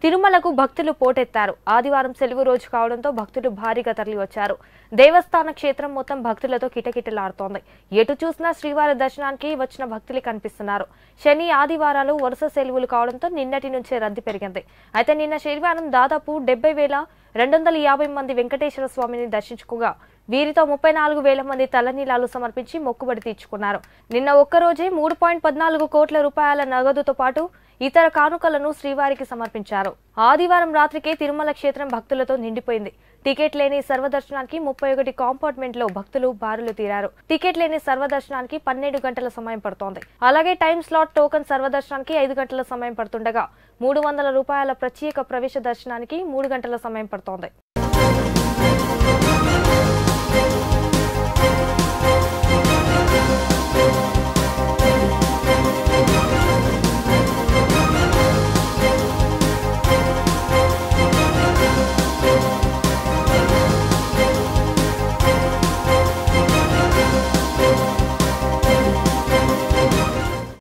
తిరుమలకు భక్తులు పోటెత్తారు ఆదివారం సెలవు రోజు కావడంతో భక్తులు భారీగా తరలివచ్చారు దేవస్థాన క్షేత్రం మొత్తం భక్తులతో కిటకిటలాడుతోంది ఎటు చూసినా శ్రీవారి దర్శనానికి వచ్చిన భక్తులే కనిపిస్తున్నారు శని ఆదివారాలు వరుస సెలవులు కావడంతో నిన్నటి నుంచే రద్దీ పెరిగింది అయితే నిన్న శనివారం దాదాపు డెబ్బై వేల రెండు వందల యాభై మంది వెంకటేశ్వర స్వామిని దర్శించుకోగా వీరితో ముప్పై నాలుగు వేల మంది తలనీలాలు సమర్పించి మొక్కుబడి తీర్చుకున్నారు నిన్న ఒక్కరోజే మూడు పాయింట్ పద్నాలుగు కోట్ల రూపాయల నగదుతో పాటు ఇతర కానుకలను శ్రీవారికి సమర్పించారు ఆదివారం రాత్రికే తిరుమల క్షేత్రం భక్తులతో నిండిపోయింది టికెట్ లేని సర్వదర్శనానికి ముప్పై ఒకటి కాంపార్ట్మెంట్ లో భక్తులు బారులు తీరారు టికెట్ లేని సర్వదర్శనానికి పన్నెండు గంటల సమయం పడుతోంది అలాగే టైం స్లాట్ టోకన్ సర్వదర్శనానికి ఐదు గంటల సమయం పడుతుండగా మూడు వందల రూపాయల ప్రత్యేక ప్రవేశ దర్శనానికి మూడు గంటల సమయం పడుతోంది